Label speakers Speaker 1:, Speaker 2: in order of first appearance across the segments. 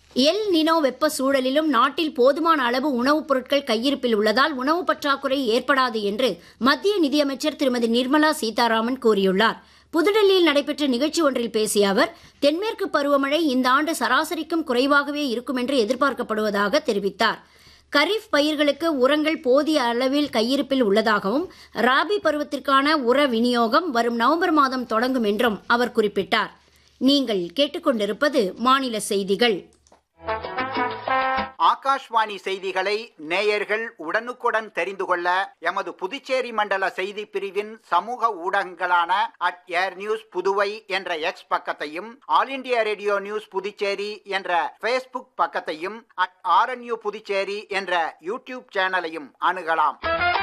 Speaker 1: El Nino வெப்ப சூழலிலும் நாட்டில் போதுமான அளவு உணவுப் பொருட்கள் கையிருப்பில் உள்ளதால் உணவு பற்றாக்குறை ஏற்படாது என்று மத்திய நிதியமைச்சர் திருமதி நிர்மலா சீதாராமன் கூறியுள்ளார் புதுடெல்லியில் நடைபெற்ற நிகழ்ச்சி ஒன்றில் பேசிய அவர் தென்மேற்கு பருவமழை இந்த ஆண்டு சராசரிக்கும் குறைவாகவே இருக்கும் என்று எதிர்பார்க்கப்படுவதாக தெரிவித்தார் கரீஃப் பயிர்களுக்கு உரங்கள் போதிய அளவில் கையிருப்பில் உள்ளதாகவும் ராபி பருவத்திற்கான உர விநியோகம் வரும் நவம்பர் மாதம் தொடங்கும் என்றும் அவர் குறிப்பிட்டார் நீங்கள் கேட்டுக்கொண்டிருப்பது மாநில செய்திகள்
Speaker 2: ஆகாஷ்வாணி செய்திகளை நேயர்கள் உடனுக்குடன் தெரிந்து கொள்ள எமது புதுச்சேரி மண்டல செய்தி பிரிவின் சமூக ஊடகங்களான அட் ஏர் நியூஸ் புதுவை என்ற எக்ஸ் பக்கத்தையும் All India Radio news Puducherry என்ற ஃபேஸ்புக் பக்கத்தையும் அட் ஆர்என்யூ புதுச்சேரி என்ற யூடியூப் சேனலையும் அணுகலாம்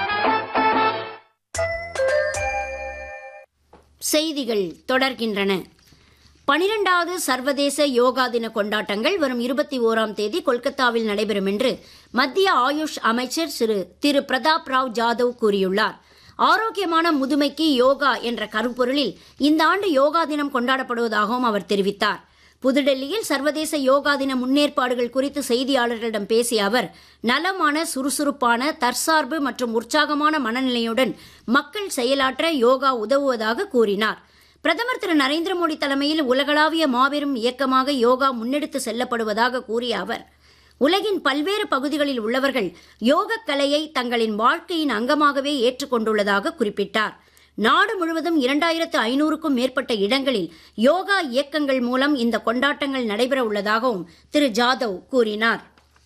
Speaker 1: செய்திகள் தொடர்கின்றன பனிரெண்டாவது சர்வதேச யோகா தின கொண்டாட்டங்கள் வரும் இருபத்தி ஓராம் தேதி கொல்கத்தாவில் நடைபெறும் என்று மத்திய ஆயுஷ் அமைச்சர் திரு திரு பிரதாப் ராவ் ஜாதவ் கூறியுள்ளார் ஆரோக்கியமான முதுமைக்கு யோகா என்ற கருப்பொருளில் இந்த ஆண்டு யோகா தினம் கொண்டாடப்படுவதாகவும் அவர் தெரிவித்தார் புதுடெல்லியில் சர்வதேச யோகா தின முன்னேற்பாடுகள் குறித்து செய்தியாளர்களிடம் பேசிய அவர் நலமான சுறுசுறுப்பான தற்சார்பு மற்றும் உற்சாகமான மனநிலையுடன் மக்கள் செயலாற்ற யோகா உதவுவதாக கூறினார் பிரதமர் திரு நரேந்திர மோடி தலைமையில் உலகளாவிய மாபெரும் இயக்கமாக யோகா முன்னெடுத்து செல்லப்படுவதாக கூறிய அவர் உலகின் பல்வேறு பகுதிகளில் உள்ளவர்கள் யோகக் கலையை தங்களின் வாழ்க்கையின் அங்கமாகவே ஏற்றுக்கொண்டுள்ளதாக குறிப்பிட்டார் நாடு முழுவதும் இரண்டாயிரத்து ஐநூறுக்கும் மேற்பட்ட இடங்களில் யோகா இயக்கங்கள் மூலம் இந்த கொண்டாட்டங்கள் நடைபெற உள்ளதாகவும் திரு ஜாதவ் கூறினார்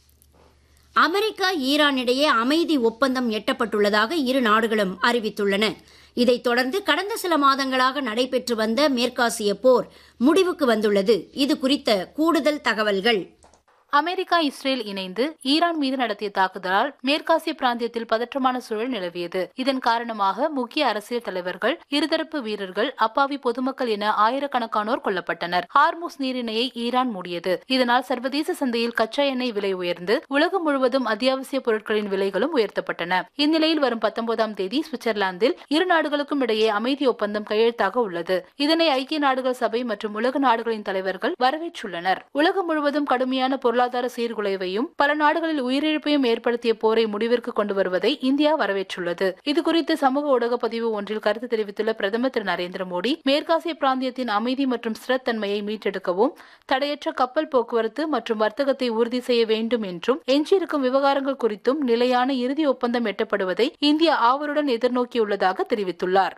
Speaker 1: அமெரிக்கா ஈரான் இடையே அமைதி ஒப்பந்தம் எட்டப்பட்டுள்ளதாக இரு நாடுகளும் அறிவித்துள்ளன இதைத் தொடர்ந்து கடந்த சில மாதங்களாக நடைபெற்று வந்த மேற்காசிய போர் முடிவுக்கு வந்துள்ளது இது குறித்த கூடுதல் தகவல்கள்
Speaker 3: அமெரிக்கா இஸ்ரேல் இணைந்து ஈரான் மீது நடத்திய தாக்குதலால் மேற்காசிய பிராந்தியத்தில் பதற்றமான சூழல் நிலவியது இதன் காரணமாக முக்கிய அரசியல் தலைவர்கள் இருதரப்பு வீரர்கள் அப்பாவி பொதுமக்கள் என ஆயிரக்கணக்கானோர் கொல்லப்பட்டனர் ஹார்முஸ் நீரிணையை ஈரான் மூடியது இதனால் சர்வதேச சந்தையில் கச்சா எண்ணெய் விலை உயர்ந்து உலகம் முழுவதும் அத்தியாவசிய பொருட்களின் விலைகளும் உயர்த்தப்பட்டன இந்நிலையில் வரும் பத்தொன்பதாம் தேதி சுவிட்சர்லாந்தில் இரு நாடுகளுக்கும் இடையே அமைதி ஒப்பந்தம் கையெழுத்தாக உள்ளது இதனை ஐக்கிய நாடுகள் சபை மற்றும் உலக நாடுகளின் தலைவர்கள் வரவேற்றுள்ளனர் உலகம் முழுவதும் கடுமையான பொருளாதார பொருளாதார சீர்குலைவையும் பல நாடுகளில் உயிரிழப்பையும் ஏற்படுத்திய போரை முடிவிற்கு கொண்டு வருவதை இந்தியா வரவேற்றுள்ளது இதுகுறித்து சமூக ஊடக பதிவு ஒன்றில் கருத்து தெரிவித்துள்ள பிரதமர் திரு நரேந்திர மோடி மேற்காசிய பிராந்தியத்தின் அமைதி மற்றும் ஸ்திரத்தன்மையை மீட்டெடுக்கவும் தடையற்ற கப்பல் போக்குவரத்து மற்றும் வர்த்தகத்தை உறுதி செய்ய வேண்டும் என்றும் எஞ்சியிருக்கும் விவகாரங்கள் குறித்தும் நிலையான இறுதி ஒப்பந்தம் எட்டப்படுவதை இந்தியா ஆவலுடன் எதிர்நோக்கியுள்ளதாக தெரிவித்துள்ளார்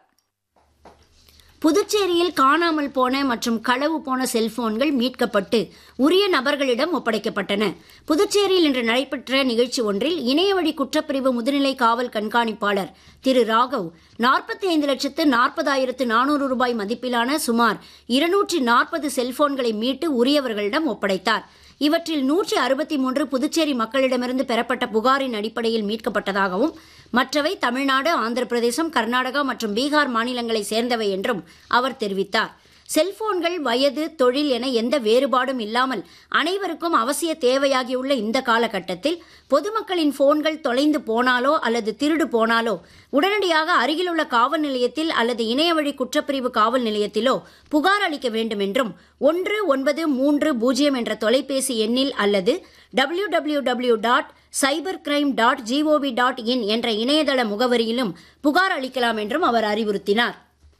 Speaker 1: புதுச்சேரியில் காணாமல் போன மற்றும் களவு போன செல்போன்கள் மீட்கப்பட்டு உரிய நபர்களிடம் ஒப்படைக்கப்பட்டன புதுச்சேரியில் இன்று நடைபெற்ற நிகழ்ச்சி ஒன்றில் இணையவழி குற்றப்பிரிவு முதுநிலை காவல் கண்காணிப்பாளர் திரு ராகவ் நாற்பத்தி ஐந்து லட்சத்து நாற்பதாயிரத்து நானூறு ரூபாய் மதிப்பிலான சுமார் இருநூற்றி நாற்பது செல்போன்களை மீட்டு உரியவர்களிடம் ஒப்படைத்தார் இவற்றில் நூற்றி அறுபத்தி மூன்று புதுச்சேரி மக்களிடமிருந்து பெறப்பட்ட புகாரின் அடிப்படையில் மீட்கப்பட்டதாகவும் மற்றவை தமிழ்நாடு ஆந்திர பிரதேசம் கர்நாடகா மற்றும் பீகார் மாநிலங்களை சேர்ந்தவை என்றும் அவர் தெரிவித்தார் செல்போன்கள் வயது தொழில் என எந்த வேறுபாடும் இல்லாமல் அனைவருக்கும் அவசிய தேவையாகியுள்ள இந்த காலகட்டத்தில் பொதுமக்களின் போன்கள் தொலைந்து போனாலோ அல்லது திருடு போனாலோ உடனடியாக அருகிலுள்ள காவல் நிலையத்தில் அல்லது இணையவழி குற்றப்பிரிவு காவல் நிலையத்திலோ புகார் அளிக்க வேண்டும் என்றும் ஒன்று ஒன்பது மூன்று பூஜ்ஜியம் என்ற தொலைபேசி எண்ணில் அல்லது W W W dot cybercrime dot G O V dot in என்ற இணையதள முகவரியிலும் புகார் அளிக்கலாம் என்றும் அவர் அறிவுறுத்தினார்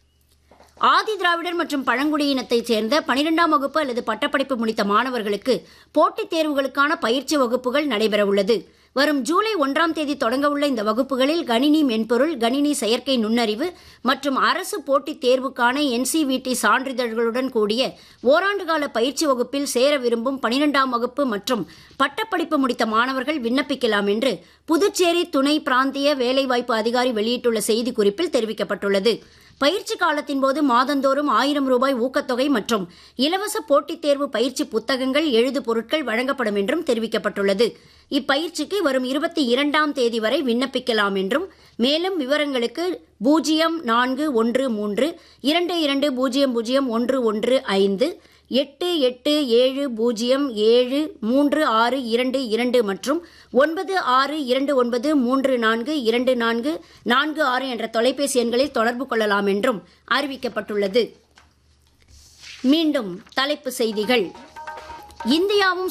Speaker 1: ஆதி திராவிடர் மற்றும் பழங்குடியினத்தைச் சேர்ந்த பனிரெண்டாம் வகுப்பு அல்லது பட்டப்படிப்பு முடித்த மாணவர்களுக்கு போட்டித் தேர்வுகளுக்கான பயிற்சி வகுப்புகள் நடைபெறவுள்ளது வரும் ஜூலை ஒன்றாம் தேதி தொடங்கவுள்ள இந்த வகுப்புகளில் கணினி மென்பொருள் கணினி செயற்கை நுண்ணறிவு மற்றும் அரசு போட்டித் தேர்வுக்கான என்சிவிடி சான்றிதழ்களுடன் கூடிய ஓராண்டு கால பயிற்சி வகுப்பில் சேர விரும்பும் பனிரெண்டாம் வகுப்பு மற்றும் பட்டப்படிப்பு முடித்த மாணவர்கள் விண்ணப்பிக்கலாம் என்று புதுச்சேரி துணை பிராந்திய வேலைவாய்ப்பு அதிகாரி வெளியிட்டுள்ள செய்திக்குறிப்பில் தெரிவிக்கப்பட்டுள்ளது பயிற்சி காலத்தின் போது மாதந்தோறும் ஆயிரம் ரூபாய் ஊக்கத்தொகை மற்றும் இலவச போட்டித் தேர்வு பயிற்சி புத்தகங்கள் எழுது பொருட்கள் வழங்கப்படும் என்றும் தெரிவிக்கப்பட்டுள்ளது இப்பயிற்சிக்கு வரும் இருபத்தி இரண்டாம் தேதி வரை விண்ணப்பிக்கலாம் என்றும் மேலும் விவரங்களுக்கு பூஜ்ஜியம் நான்கு ஒன்று மூன்று இரண்டு இரண்டு பூஜ்ஜியம் பூஜ்ஜியம் ஒன்று ஒன்று ஐந்து எட்டு எட்டு ஏழு பூஜ்ஜியம் ஏழு மூன்று ஆறு இரண்டு இரண்டு மற்றும் ஒன்பது ஆறு இரண்டு ஒன்பது மூன்று நான்கு இரண்டு நான்கு நான்கு ஆறு என்ற தொலைபேசி எண்களில் தொடர்பு கொள்ளலாம் என்றும் அறிவிக்கப்பட்டுள்ளது மீண்டும் தலைப்பு செய்திகள் இந்தியாவும்